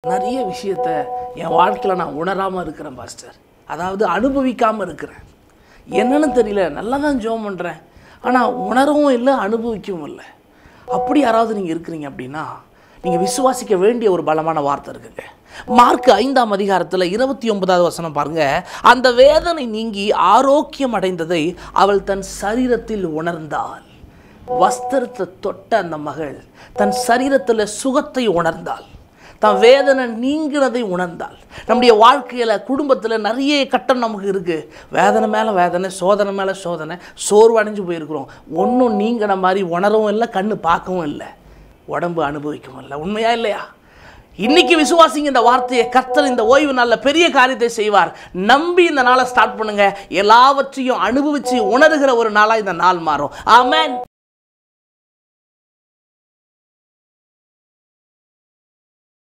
நிறைய விஷயத்த என் வாழ்க்கையில் நான் உணராமல் இருக்கிறேன் பாஸ்டர் அதாவது அனுபவிக்காமல் இருக்கிறேன் என்னன்னு தெரியல நல்லா தான் ஜோம் பண்ணுறேன் ஆனால் உணரவும் இல்லை அனுபவிக்கவும் இல்லை அப்படி யாராவது நீங்கள் இருக்கிறீங்க அப்படின்னா நீங்கள் விசுவாசிக்க வேண்டிய ஒரு பலமான வார்த்தை இருக்குங்க மார்க் ஐந்தாம் அதிகாரத்தில் இருபத்தி ஒன்பதாவது வசனம் பாருங்க அந்த வேதனை நீங்கி ஆரோக்கியம் அடைந்ததை அவள் தன் சரீரத்தில் உணர்ந்தாள் வஸ்திரத்தை தொட்ட அந்த மகள் தன் சரீரத்தில் சுகத்தை உணர்ந்தாள் தான் வேதனை நீங்கினதை உணர்ந்தாள் நம்முடைய வாழ்க்கையில் குடும்பத்தில் நிறைய கட்டம் நமக்கு இருக்குது வேதனை மேலே வேதனை சோதனை மேலே சோதனை சோர்வு அடைஞ்சு போயிருக்கிறோம் ஒன்றும் நீங்கின மாதிரி உணரவும் இல்லை கண்ணு பார்க்கவும் இல்லை உடம்பு அனுபவிக்கவும் இல்லை உண்மையா இல்லையா இன்னைக்கு விசுவாசிங்க இந்த வார்த்தையை கர்த்தர் இந்த ஓய்வு நாளில் பெரிய காரியத்தை செய்வார் நம்பி இந்த நாளை ஸ்டார்ட் பண்ணுங்க எல்லாவற்றையும் அனுபவித்து உணர்கிற ஒரு நாளாக இந்த நாள் மாறும் ஆமென்